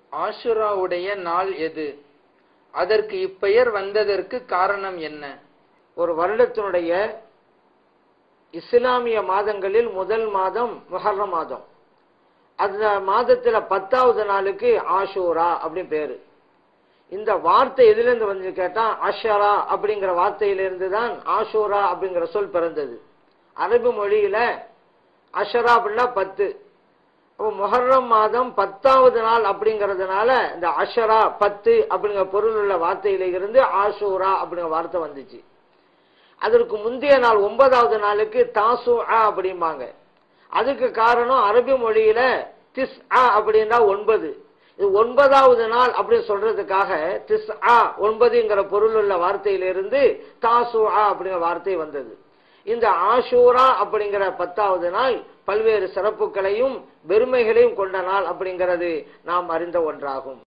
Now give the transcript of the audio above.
ஆஷுராவுடைய நாள் எது அதற்கு இப்பெயர் வந்ததற்கு காரணம் என்ன ஒரு வருடத்தினுடைய இஸ்லாமிய மாதங்களில் முதல் மாதம் முஹர்ரம் மாதம் அந்த மாதத்துல பத்தாவது நாளுக்கு ஆஷூரா அப்படின்னு பேரு இந்த வார்த்தை எதுல இருந்து வந்து கேட்டா அஷரா அப்படிங்கிற வார்த்தையிலிருந்து தான் ஆஷூரா அப்படிங்கிற சொல் பிறந்தது அரபு மொழியில அஷரா அப்படின்னா பத்து அப்போ முஹர்ரம் மாதம் பத்தாவது நாள் அப்படிங்கறதுனால இந்த அஷரா பத்து அப்படிங்கிற பொருள் உள்ள வார்த்தையில இருந்து ஆஷூரா அப்படிங்கிற வார்த்தை வந்துச்சு அதற்கு முந்தைய நாள் ஒன்பதாவது நாளுக்கு தாசு அப்படிம்பாங்க அதுக்கு காரணம் அரபி மொழியில திஸ் ஆ அப்படின்னா ஒன்பது இது ஒன்பதாவது நாள் அப்படின்னு சொல்றதுக்காக திஸ் ஆ ஒன்பதுங்கிற பொருள் உள்ள வார்த்தையிலிருந்து தாசு ஆ அப்படிங்கிற வார்த்தை வந்தது இந்த ஆஷூரா அப்படிங்கிற பத்தாவது நாள் பல்வேறு சிறப்புகளையும் பெருமைகளையும் கொண்ட நாள் அப்படிங்கிறது நாம் அறிந்த ஒன்றாகும்